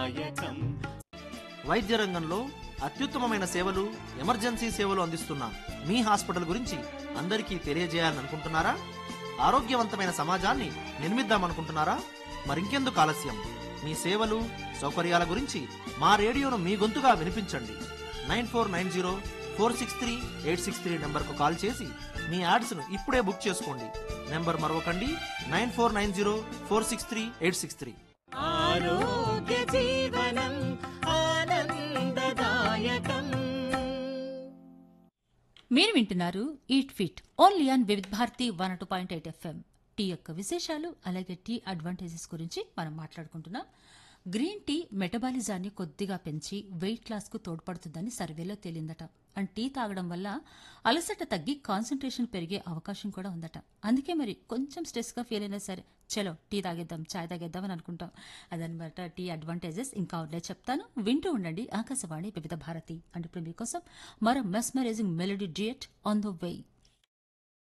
ఆనందదాయకం వైద్య రంగంలో అత్యుత్తమమైన సేవలు ఎమర్జెన్సీ సేవలు అందిస్తున్న మీ హాస్పిటల్ గురించి అందరికీ తెలియజేయాలనుకుంటున్నారా ఆరోగ్యవంతమైన సమాజాన్ని నిర్మిద్దామనుకుంటున్నారా మరింకెందుకు ఆలస్యం మీ సేవలు సౌకర్యాల గురించి మా రేడియోను మీ గొంతుగా వినిపించండి nine four nine zero four six three eight six three నెంబర్కు కాల్ చేసి మీ యాడ్స్ను ఇప్పుడే బుక్ చేసుకోండి నెంబర్ మరొకండి nine four nine zero four six three eight six three ఆరోగ్య జీవనం ఆనందదాయకం మీరు వింటున్నారు eat fit only on Vividh Bharati one two point eight FM టీ యొక్క విశేషాలు అలాగే టీ అడ్వాంటేజెస్ గురించి మనం మాట్లాడుకుంటున్నాం గ్రీన్ టీ మెటబాలిజాన్ని కొద్దిగా పెంచి వెయిట్ లాస్కు తోడ్పడుతుందని సర్వేలో తేలిందట అండ్ టీ తాగడం వల్ల అలసట తగ్గి కాన్సన్ట్రేషన్ పెరిగే అవకాశం కూడా ఉందట అందుకే మరి కొంచెం స్ట్రెస్గా ఫీల్ అయినా సరే చలో టీ తాగేద్దాం చాయ్ తాగేద్దాం అని అనుకుంటాం అదనమాట టీ అడ్వాంటేజెస్ ఇంకా ఉన్నాయి చెప్తాను వింటూ ఉండండి ఆకాశవాణి వివిధ భారతి అండ్ ఇప్పుడు మీకోసం మరో mesmerising melody duet on the way